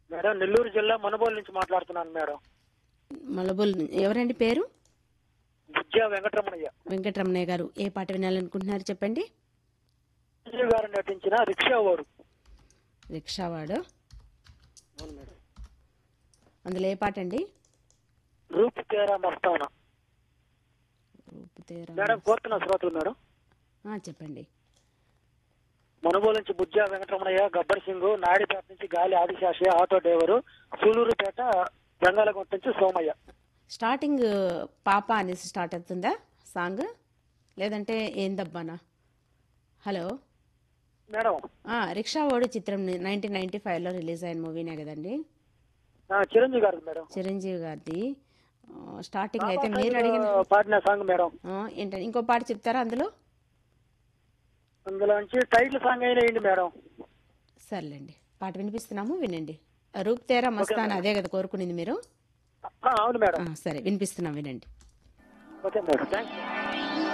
madam Nellore జిల్లా మనుబోలు నుంచి మాట్లాడుతున్నాను మేడం మలబుల్ ఎవరండి పేరు విద్యా వెంకటరమణయ్య వెంకటరమణయ్య గారు ఏ పాట వినాలనుకుంటున్నారు చెప్పండి చిరంజీవి గారు నటించిన రిక్షా వాడు రిక్షావాడు అవును మేడం అందులో ఏ పాట అండి రూప్ తేరా మస్తానా రూపుతేరా మేడం కోరుతున్న శ్రోతలు మేడం ఆ, చెప్పండి మనుబోలు నుంచి బుజ్జా వెంకటరమణయ్య గబ్బర్ సింగ్ నాయుడుపేట నుంచి గాలి ఆదిశాషి ఆటో డ్రైవరు సూలూరుపేట బెంగాలగుంట నుంచి సోమయ్య స్టార్టింగ్ పాప అనేసి స్టార్ట్ అవుతుందా సాంగ్ లేదంటే ఏందబ్బానా హలో మేడం ఆ, రిక్షావాడు చిత్రం నైన్టీన్ నైన్టీ ఫైవ్లో రిలీజ్ అయిన మూవీనే కదండి ఆ, చిరంజీవి గారు మేడం చిరంజీవి గారిది ఆ, స్టార్టింగ్ అయితే మీరు అడిగిన పాడిన సాంగ్ మేడం ఆ, ఏంటంటే ఇంకో పాట చెప్తారా అందులో అందులో నుంచి టైటిల్ సాంగ్ అయినా ఏంటి మేడం సర్లేండి పాట వినిపిస్తున్నాము వినండి రూప్ తేరా మస్తాన్ అదే కదా కోరుకునేది మీరు ఆ, అవును మేడం ఆ, సరే వినిపిస్తున్నాం వినండి ఓకే మేడం థ్యాంక్స్